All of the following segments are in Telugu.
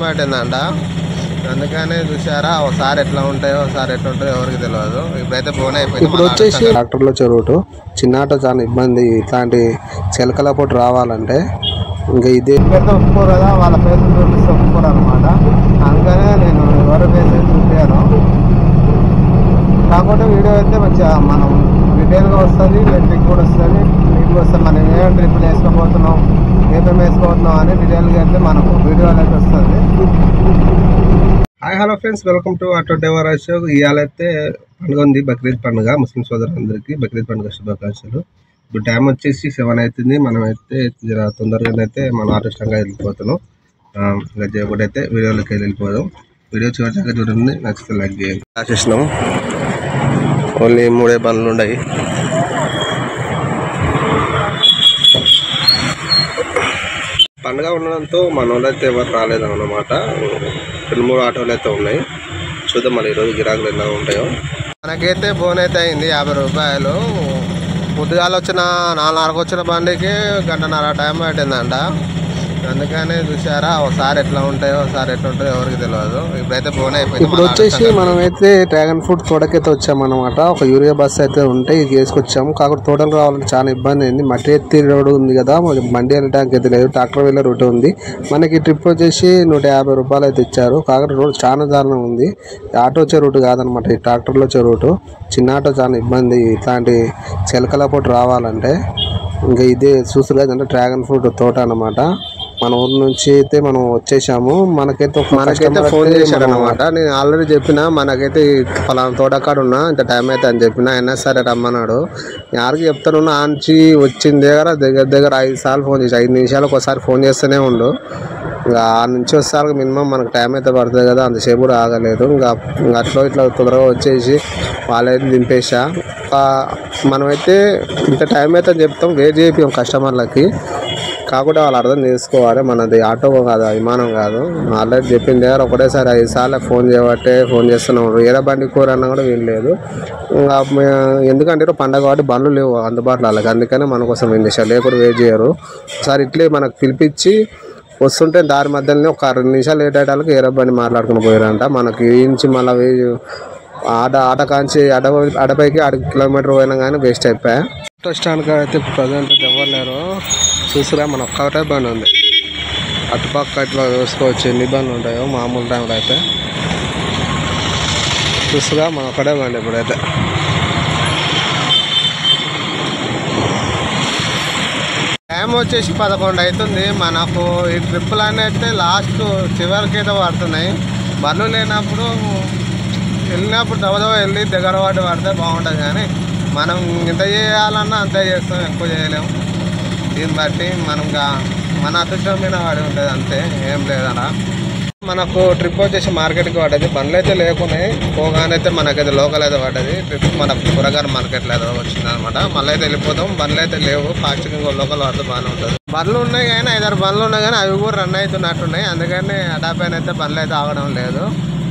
పెట్టిందంట అందుకనే చూసారా ఒకసారి ఎట్లా ఉంటాయో ఒకసారి ఎట్లా ఉంటాయో ఎవరికి తెలియదు ఇప్పుడైతే బోన్ అయిపోయింది ఇప్పుడు వచ్చేసి ట్రాక్టర్లో చెరువుటు చిన్న ఆటో చాలా ఇబ్బంది ఇట్లాంటి చిలకల పొట్టు రావాలంటే ఇంకా ఇదే పెడితే ఒప్పుకోరు కదా వాళ్ళ ఫేస్ చూపిస్తే ఒప్పుకోరు అనమాట అందుకనే నేను ఎవరి ఫేస్ చూపాను కాకపోతే వీడియో అయితే మంచిగా మనం డీటెయిల్గా వస్తుంది లెంటిక్ కూడా వస్తుంది నీట్గా వస్తుంది మనం ఏం ట్రిప్పులు వేసుకోబోతున్నాం ఏమేమి వేసుకోబోతున్నాం అని డీటెయిల్గా అయితే మనకు వీడియోలో అయితే వస్తుంది hi hello friends welcome to auto driver show ఇవాళ అయితే పండుగ ఉంది బక్రీద్ పండుగ ముస్లిం సోదరులందరికీ బక్రీద్ పండుగ శుభాకాంక్షలు ఇప్పుడు టైం వచ్చేసి సెవెన్ అవుతుంది మనం అయితే జర తొందరగానైతే మన ఆటో స్టాండ్గా వెళ్ళిపోతున్నాం ఆ, ఇంకా చేయకుండా అయితే వీడియోలోకి వెళ్ళి వెళ్ళిపోదాం వీడియో చూడటాక చూడండి నచ్చితే లైక్ చేయండి రాసేసినాం ఓన్లీ మూడే బండ్లు ఉన్నాయి పండుగ ఉండడంతో మన వాళ్ళు అయితే ఎవరు రాలేదు అన్నమాట రెండు మూడు ఆటోలు అయితే ఉన్నాయి చూద్దాం మళ్ళీ ఈరోజు గిరాకులు ఎలా ఉంటాయో మనకైతే బోన్ అయితే అయింది యాభై రూపాయలు పొద్దుగాల వచ్చిన నాలుగున్నరకు వచ్చిన బండికి గంటన్నర టైం పట్టిందంట అందుకనే చూసారా ఒకసారి ఎట్లా ఉంటాయో ఒకసారి ఎట్లా ఉంటాయో ఎవరికి తెలియదు ఇప్పుడైతే బోన్ అయిపోయింది ఇప్పుడు వచ్చేసి మనమైతే డ్రాగన్ ఫ్రూట్ తోటకైతే వచ్చామన్నమాట ఒక యూరియా బస్ అయితే ఉంటే ఇది వేసుకొచ్చాము కాకపోతే తోటలు రావాలంటే చాలా ఇబ్బంది అయింది మట్టి ఎత్తి రోడ్డు ఉంది కదా మరి బండి వెళ్ళడానికి అయితే లేదు ట్రాక్టర్ వెళ్ళే రూట్ ఉంది మనకి ట్రిప్ వచ్చేసి నూట యాభై రూపాయలు అయితే ఇచ్చారు కాకపోతే రోడ్ చాలా దారుణం ఉంది ఆటో వచ్చే రూట్ కాదనమాట ఈ ట్రాక్టర్లో వచ్చే రూటు చిన్న ఆటో చాలా ఇబ్బంది ఇట్లాంటి చిలకల పొట్టు రావాలంటే ఇంకా ఇదే చూస్తారు కదంటే డ్రాగన్ ఫ్రూట్ తోట అన్నమాట మన ఊరు నుంచి అయితే మనం వచ్చేసాము మనకైతే ఒక మనకైతే ఫోన్ చేశారు అనమాట నేను ఆల్రెడీ చెప్పిన మనకైతే ఈ పలానా తోటకాడ ఉన్నా ఇంత టైం అయితే అని చెప్పిన అయినా సరే రమ్మన్నాడు యారికి చెప్తాను ఆంచి వచ్చిన దగ్గర దగ్గర దగ్గర ఐదు సార్లు ఫోన్ చేసి ఐదు నిమిషాలకు ఒకసారి ఫోన్ చేస్తూనే ఉండు ఇంకా ఆ నుంచి వచ్చేసరికి మినిమం మనకు టైం అయితే పడుతుంది కదా అంతసేపు కూడా ఆగలేదు ఇంకా ఇంకా అట్లా ఇట్లా తొందరగా వచ్చేసి వాళ్ళైతే దింపేసా ఆ, మనమైతే ఇంత టైం అయితే అని చెప్తాం వెయిట్ చేయిస్తాం కస్టమర్లకి కాకుండా వాళ్ళు అర్థం చేసుకోవాలి మనది ఆటో కాదు విమానం కాదు ఆల్రెడీ చెప్పిన దగ్గర ఒకటేసారి ఐదు సార్లు ఫోన్ చేయబట్టే ఫోన్ చేస్తున్నాం ఏదో బండి కూర అన్నా కూడా వీల్లేదు ఇంకా మే- ఎందుకంటే ఈరోజు పండగ కాబట్టి బండ్లు లేవు అందుబాటులో వాళ్ళకి అందుకనే మన కోసం వెయిట్ చేశారు లేకుండా వెయిట్ చేయరు ఒకసారి ఇట్లే మనకు పిలిపించి వస్తుంటే దారి మధ్యలోనే ఒక రెండు నిమిషాలు లేట్ అయ్యేటానికి ఏరో బండి మాట్లాడుకుని పోయారంట మనకి ఈ నుంచి మళ్ళీ వెయ్యి ఆట ఆట కాంచి అడ అడపైకి ఆడ కిలోమీటర్ పోయినా కానీ వేస్ట్ అయిపోయా ఆటో స్టాండ్ కాడ అయితే ప్రజెంట్ ఎవరు లేరు చూసిరా మన ఒక్కటే బండి ఉంది అటుపక్క ఇట్లా చూసుకోవచ్చు ఎన్ని బండ్లు ఉంటాయో మామూలు టైంలో అయితే చూసిరా మన ఒక్కటే బండి ఇప్పుడైతే టైం వచ్చేసి పదకొండు అవుతుంది మనకు ఈ ట్రిప్పులు అయితే లాస్ట్ చివరికి అయితే పడుతున్నాయి బండ్లు లేనప్పుడు వెళ్ళినప్పుడు దవదవ వెళ్ళి దగ్గర వాటి పడితే బాగుంటుంది కానీ మనం ఇంత చేయాలన్నా అంతే చేస్తాం ఎక్కువ చేయలేము దీన్ని బట్టి మనం గా- మన అదృష్టం మీద పడి ఉంటుంది అంతే ఏం లేదన్నా మనకు ట్రిప్ వచ్చేసి మార్కెట్కి పడ్డది బండ్లు అయితే లేకున్నాయి పోగానే అయితే మనకైతే లోకల్ అయితే పడ్డది ట్రిప్ మనకు కూరగాయల మార్కెట్లో అయితే వచ్చింది అనమాట మళ్ళీ అయితే వెళ్ళిపోతాం బండ్లు అయితే లేవు ఫాస్ట్గా ఇంకో లోకల్ పడితే బాగానే ఉంటుంది బండ్లు ఉన్నాయి కానీ ఐదారు బండ్లు ఉన్నాయి కానీ అవి కూడా రన్ అవుతున్నట్టున్నాయి అందుకని అడాపైన అయితే బండ్లు అయితే ఆగడం లేదు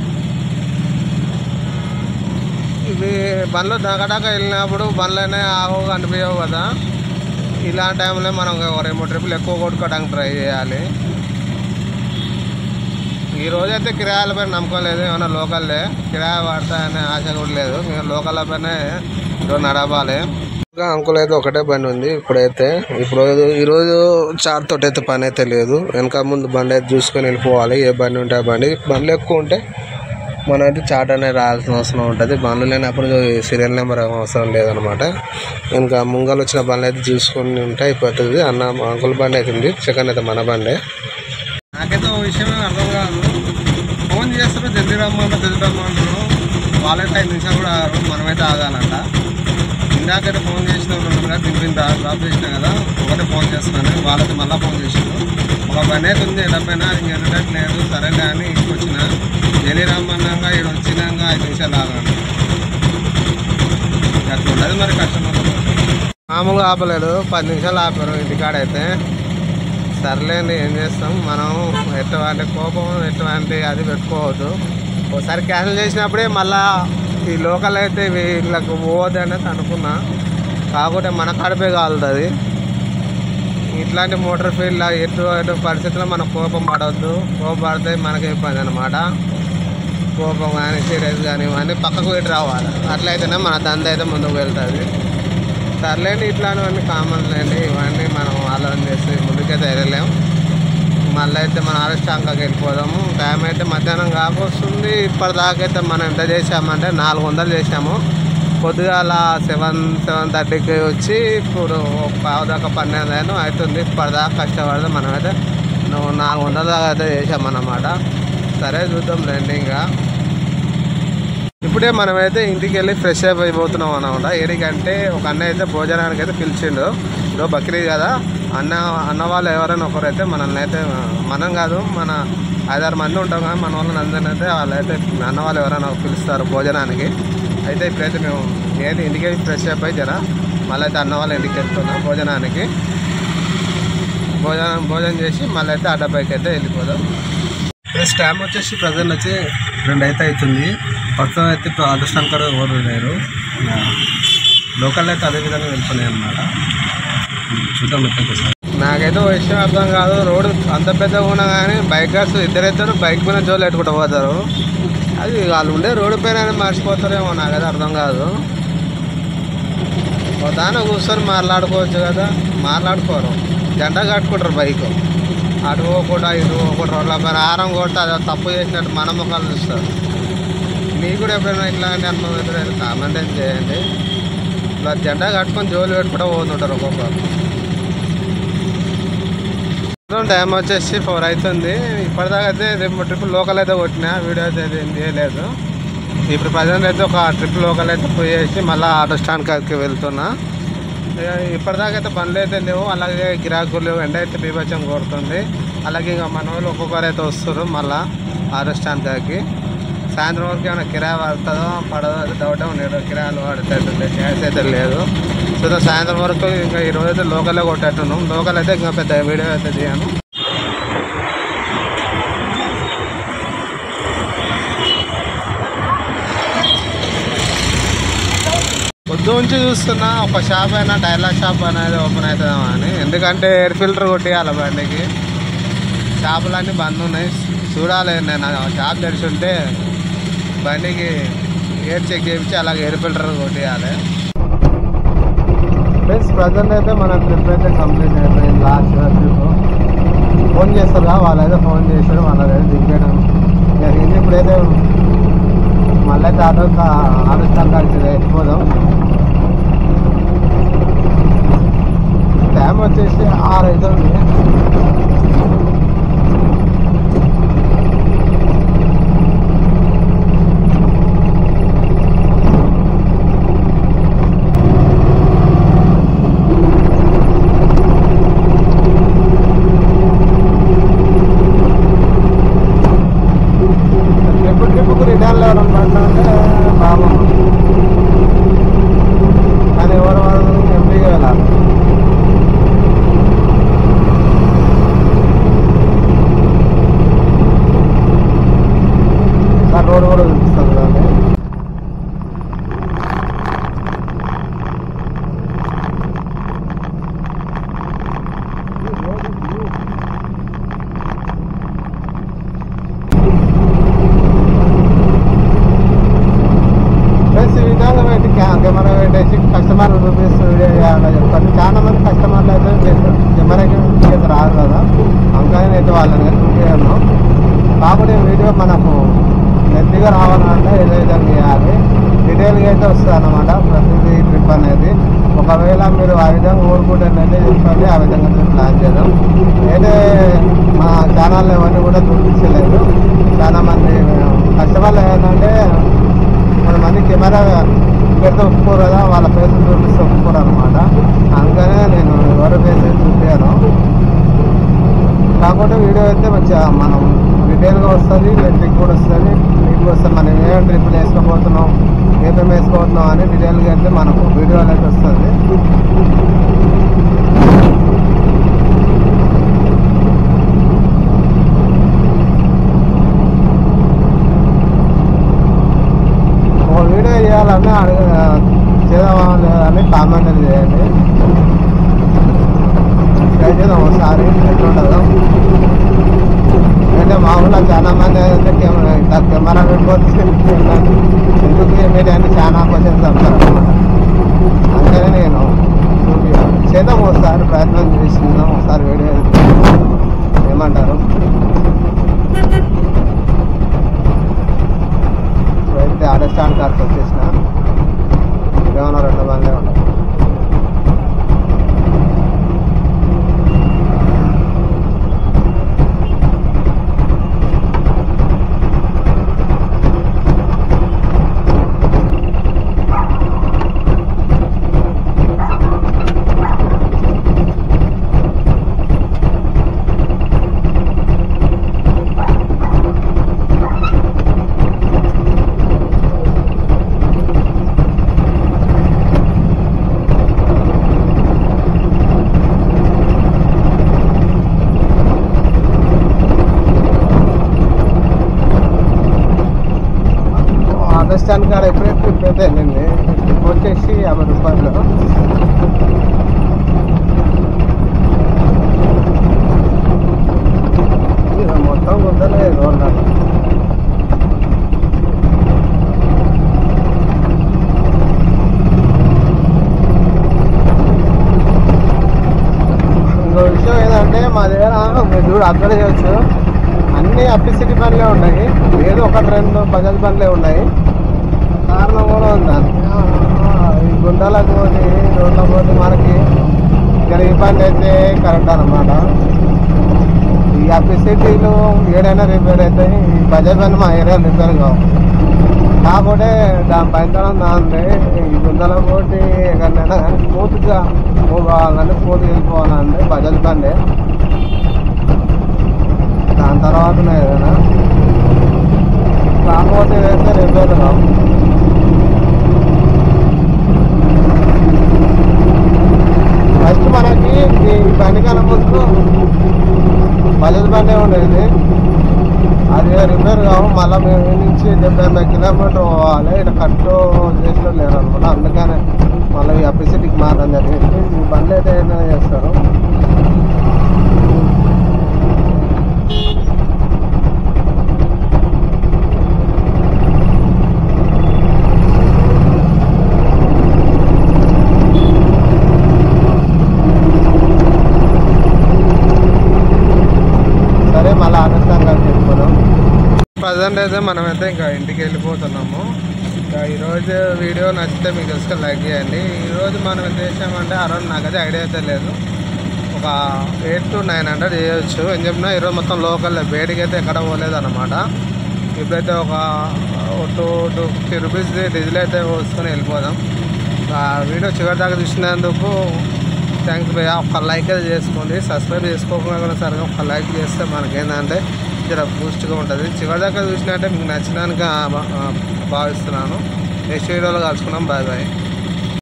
ఇవి బండ్లు దగడాక వెళ్ళినప్పుడు బండ్లనే ఆగు కనిపించవు కదా ఇలాంటి టైంలో మనం ఒక రెండు మూడు ట్రిప్పులు ఎక్కువ కొట్టుకోవడానికి ట్రై చేయాలి ఈ రోజు అయితే కిరాయిల పైన నమ్మకం లేదు ఏమన్నా లోకల్లే కిరాయి పడతాయనే ఆశ కూడా లేదు మేము లోకల్ పైన ఈరోజు నడవాలి ఇంకా అంకుల్ అయితే ఒకటే బండి ఉంది ఇప్పుడైతే ఇప్పుడు ఈరోజు చార్ తోటి అయితే పని అయితే లేదు వెనక ముందు బండి అయితే చూసుకొని వెళ్ళిపోవాలి ఏ బండి ఉంటే ఆ బండి బండ్లు ఎక్కువ ఉంటే మనం అయితే చాట్ అనేది రాయాల్సిన అవసరం ఉంటుంది బండ్లు లేనప్పుడు సీరియల్ నెంబర్ అవసరం లేదనమాట ఇంకా ముంగలు వచ్చిన బండ్లు అయితే చూసుకొని ఉంటే అయిపోతుంది అన్న అంకుల్ బండి అయితే ఉంది సెకండ్ అయితే మన బండే నాకైతే ఓ విషయం అర్థం కాదు ఫోన్ చేస్తారు జల్దీ రమ్మంటారు జల్దీ రమ్మంటారు వాళ్ళైతే ఐదు నిమిషాలు కూడా ఆగరు మనమైతే ఆగాలంట ఇందాకైతే ఫోన్ చేసిన వాళ్ళు కదా దింపిన డ్రాప్ చేసిన కదా ఒకటే ఫోన్ చేస్తున్నాను వాళ్ళకి మళ్ళీ ఫోన్ చేసాను ఒక పని అయితే ఉంది ఎడపైనా ఇంక వెళ్ళట్లేదు సరేలే అని ఇంటికొచ్చిన జల్దీ రమ్మన్నాక ఇక్కడ వచ్చినాక ఐదు నిమిషాలు ఆగాను అట్లా ఉండదు మరి కస్టమర్ మామూలుగా ఆపలేదు పది నిమిషాలు ఆపారు ఇంటికాడైతే సర్లేండి ఏం చేస్తాం మనం ఎటువంటి కోపం ఎటువంటి అది పెట్టుకోవద్దు ఒకసారి క్యాన్సిల్ చేసినప్పుడే మళ్ళా ఈ లోకల్ అయితే వీళ్ళకు పోవద్దు అనేది అనుకున్నా కాకపోతే మన కడిపే కాలుతుంది ఇట్లాంటి మోటార్ ఫీల్డ్ ఎటు ఎటు పరిస్థితుల్లో మనం కోపం పడవద్దు కోపం పడితే మనకి ఇబ్బంది అనమాట కోపం కానీ సీరియస్ కానీ ఇవన్నీ పక్కకు పెట్టి రావాలి అట్లయితేనే మన దంద అయితే ముందుకు వెళ్తుంది సర్లేండి ఇట్లాంటివన్నీ కామన్ లేండి ఇవన్నీ మనం ఆలోచన చేసి ముందుకైతే వెళ్ళలేం మళ్ళీ అయితే మన ఆరష్టాంకాకి వెళ్ళిపోదాము టైం అయితే మధ్యాహ్నం కాకొస్తుంది ఇప్పటిదాకైతే మనం ఎంత చేసామంటే నాలుగు వందలు చేసాము పొద్దుగాల సెవెన్ సెవెన్ థర్టీకి వచ్చి ఇప్పుడు ఒక పావు దాకా పన్నెండు అయినా అవుతుంది ఇప్పటిదాకా కష్టపడితే మనమైతే నువ్వు నాలుగు వందల దాకా అయితే చేసామన్నమాట సరే చూద్దాం రండి ఇంకా ఇప్పుడే మనమైతే ఇంటికి వెళ్ళి ఫ్రెష్ అప్ అయిపోతున్నాం అనమాట ఏడికంటే ఒక అన్న అయితే భోజనానికి అయితే పిలిచిండు ఇదో బక్రీద్ కదా అన్న అన్న వాళ్ళు ఎవరైనా ఒకరైతే మనల్ని అయితే మనం కాదు మన ఐదారు మంది ఉంటాం కదా మన వాళ్ళని అందరిని అయితే వాళ్ళైతే అన్న వాళ్ళు ఎవరైనా పిలుస్తారు భోజనానికి అయితే ఇప్పుడైతే మేము ఏది ఇంటికి వెళ్ళి ఫ్రెష్ అప్ అయి జరా మళ్ళీ అయితే అన్న వాళ్ళ ఇంటికి వెళ్తున్నాం భోజనానికి భోజనం భోజనం చేసి మళ్ళీ అయితే అడ్డపైకి అయితే వెళ్ళిపోదాం ప్లస్ టైం వచ్చేసి ప్రజెంట్ వచ్చి రెండు అయితే అవుతుంది ప్రస్తుతం అయితే ఇప్పుడు అదృష్టం కూడా ఎవరు లేరు లోకల్ అయితే అదే విధంగా వెళ్ళిపోయినాయి అనమాట చూద్దాం ఎక్కడికి నాకైతే ఓ విషయం అర్థం కాదు రోడ్డు అంత పెద్దగా ఉన్నా కానీ బైకర్స్ ఇద్దరైతారు బైక్ మీద జోలు పెట్టుకుంటూ పోతారు అది వాళ్ళు ఉండే రోడ్డు పైన మర్చిపోతారేమో నాకైతే అర్థం కాదు ఓ దాని కూర్చొని మాట్లాడుకోవచ్చు కదా మాట్లాడుకోరు జంట కట్టుకుంటారు బైక్ అటు పోకుండా ఇటు పోకుండా రోడ్ల పైన ఆరం కొడితే అది తప్పు చేసినట్టు మన ముఖాలు చూస్తారు మీకు కూడా ఎప్పుడైనా ఇట్లాంటి అనుభవం ఎదురైతే కామెంట్ ఏం చేయండి ఇలా జెండా కట్టుకొని జోలు పెట్టుకుంటూ పోతుంటారు ఒక్కొక్కరు టైం వచ్చేసి ఫోర్ అవుతుంది ఇప్పటిదాకా అయితే రేపు ట్రిప్ లోకల్ అయితే కొట్టినా వీడియో అయితే ఏం చేయలేదు ఇప్పుడు ప్రజెంట్ అయితే ఒక ట్రిప్ లోకల్ అయితే పోయేసి మళ్ళీ ఆటో స్టాండ్ కాడికి వెళ్తున్నా ఇక ఇప్పటిదాకా అయితే బండ్లు అయితే లేవు అలాగే గిరాకులు లేవు ఎండ అయితే బీభత్సం కొడుతుంది అలాగే ఇంకా మన వాళ్ళు ఒక్కొక్కరు అయితే వస్తారు మళ్ళీ ఆటో స్టాండ్ కాడికి సాయంత్రం వరకు ఏమైనా కిరాయి పడుతుందో పడదో అది డౌటే ఉండేది కిరాయిలు పడుతుంది గ్యాస్ అయితే లేదు సో సాయంత్రం వరకు ఇంకా ఈ రోజు అయితే లోకలే కొట్టేట్టున్నాం లోకల్ అయితే ఇంకా పెద్ద వీడియో అయితే తీయను పొద్దు నుంచి చూస్తున్నా ఒక షాప్ అయినా టైలర్ షాప్ అనేది ఓపెన్ అవుతుందేమో అని ఎందుకంటే ఎయిర్ ఫిల్టర్ కొట్టియాలి బండికి షాపులన్నీ బంద్ ఉన్నాయి చూడాలి నేను ఆ షాప్ తెరిచి ఉంటే బండికి ఎయిర్ చెక్ చేయించి అలాగే ఎయిర్ ఫిల్టర్ కొట్టియాలి ఫ్రెండ్స్ ప్రజెంట్ అయితే మన ట్రిప్ అయితే కంప్లీట్ అయిపోయింది లాస్ట్ ట్రిప్ ఫోన్ చేస్తారు కదా వాళ్ళైతే ఫోన్ చేశారు వాళ్ళైతే దిగడం జరిగింది ఇప్పుడైతే మళ్ళీ అయితే ఆటో ఆలోచన కలిసి వెళ్ళిపోదాం టైం వచ్చేసి ఆరు అవుతుంది ట్రిప్ ట్రిప్కు రిటర్న్లో ఎవరైనా పడ్డా అంటే బాగుంది కానీ ఎవరు వాళ్ళు ఎంపీగా వెళ్ళాలి సార్ రోడ్ కూడా చూపిస్తుంది కదండి ఫ్రెండ్స్ ఈ విధంగా పెట్టి కె- కెమెరా పెట్టేసి కస్టమర్లు చూపిస్తూ వీడియో చేయాలని చెప్తాను చాలా మంది కస్టమర్లు అయితే చేస్తారు. కెమెరాకి అయితే రాదు కదా అందుకని అయితే వాళ్ళని చూపించాను కాబట్టి వీడియో మనకు నెత్తిగా రావాలంటే ఏదో విధంగా చేయాలి డీటెయిల్గా అయితే వస్తుంది అనమాట ప్రతిదీ ట్రిప్ అనేది ఒకవేళ మీరు ఆ విధంగా ఊరుకుంటేనైతే చెప్పండి ఆ విధంగా మేము ప్లాన్ చేద్దాం అయితే మా ఛానల్ ఎవరిని కూడా చూపించలేదు చాలా మంది కస్టమర్లు ఏంటంటే కొంతమంది కెమెరా పెడితే ఒప్పుకోరు కదా వాళ్ళ ఫేస్ చూపిస్తే ఒప్పుకోరు అనమాట అందుకనే నేను ఎవరి ఫేస్ చూపించాను కాకపోతే వీడియో అయితే మంచిగా మనం డీటెయిల్గా వస్తుంది లెంటింగ్ కూడా వస్తుంది నీట్గా వస్తుంది మనం ఏం ట్రిప్పులు వేసుకోబోతున్నాం ఏమేమి వేసుకోబోతున్నాం అని డీటెయిల్గా అయితే మనకు వీడియోలు అయితే వస్తుంది ఒక వీడియో చేయాలని అడగ చేద్దామా లేదా అని కామెంట్ చేయండి దయచేసి ఏమైందంటే కెమెరా ఇట్లా కెమెరా పెట్టుకోవచ్చు ఎందుకు ఏమేది అని చాలా క్వశ్చన్స్ అంటారు అనమాట అందుకనే నేను చూపియాలి చేద్దాం ఒకసారి ప్రయత్నం చేసిందాం ఒకసారి వీడియో ఏమంటారు ఇప్పుడైతే ఆటో స్టాండ్ కార్కి వచ్చేసిన ఏమన్నా రెండు బండ్లే ఉంటాయి ఆటో స్టాండ్ కాడ ఎప్పుడే ట్రిప్ అయితే వెళ్ళింది ట్రిప్ వచ్చేసి యాభై రూపాయలు ఇక మొత్తం కుదరలేదు రోడ్ల ఇంకో విషయం ఏంటంటే మా దగ్గర మీరు చూడు అబ్జర్వ్ చేయొచ్చు అన్ని అప్లిసిటీ పనులే ఉన్నాయి ఏదో ఒకటి రెండు బజాజ్ పనులే ఉన్నాయి కారణం కూడా ఉంది ఈ గుండాలకు పోతే రోడ్ల పోతే మనకి ఇక్కడ ఈ పని అయితే కరెక్ట్ అనమాట ఈ అప్లిసిటీలు ఏడైనా రిపేర్ అవుతాయి ఈ బజాజ్ పని మా ఏరియాలో రిపేర్ కావు కాకపోతే దాని పైన దాంట్లో ఈ గుండెల పోటీ ఎక్కడైనా కానీ స్మూత్గా మూవ్ కావాలంటే స్మూత్గా వెళ్ళిపోవాలంటే బజాజ్ బండే దాని తర్వాత ఏదైనా కాకపోతే వేస్తే రిపేర్ కావు ఫస్ట్ మనకి ఈ బండి కన్నా ముందు బజాజ్ బండే ఉండేది అది రిపేర్ కావు మళ్ళీ మేము ఈ నుంచి డెబ్బై ఎనభై కిలోమీటర్ పోవాలి ఇక్కడ కట్టు చేసిన లేరు అనమాట అందుకనే మళ్ళీ ఈ అప్పిసిటీకి మారడం జరిగింది ఈ బండి అయితే ఏదైనా చేస్తారు సరే మళ్ళీ ఆనందంగా చెప్పుకోదాం ప్రజెంట్ అయితే మనమైతే ఇంకా ఇంటికి వెళ్ళిపోతున్నాము ఇంకా ఈరోజు వీడియో నచ్చితే మీకు తెలుసుకొని లైక్ చేయండి ఈరోజు మనం ఎంత చేసామంటే అరౌండ్ నాకైతే ఐడియా అయితే లేదు ఒక ఎయిట్ టు నైన్ హండ్రెడ్ చేయొచ్చు ఏం చెప్పినా ఈరోజు మొత్తం లోకల్ బయటికి అయితే ఎక్కడ పోలేదు అనమాట ఇప్పుడైతే ఒక two two fifty rupees diesel అయితే పోసుకొని వెళ్ళిపోదాం ఆ వీడియో చివరి దాకా చూసినందుకు థ్యాంక్స్ భయ్య ఒక లైక్ అయితే చేసుకోండి సబ్స్క్రైబ్ చేసుకోకుండా కూడా సరిగా ఒక లైక్ చేస్తే మనకి ఏంటంటే జర బూస్ట్గా ఉంటుంది చివరి దాకా చూసినట్టే మీకు నచ్చినాక భావిస్తున్నాను నెక్స్ట్ వీడియోలో కలుసుకున్నాం బాయ్ బాయ్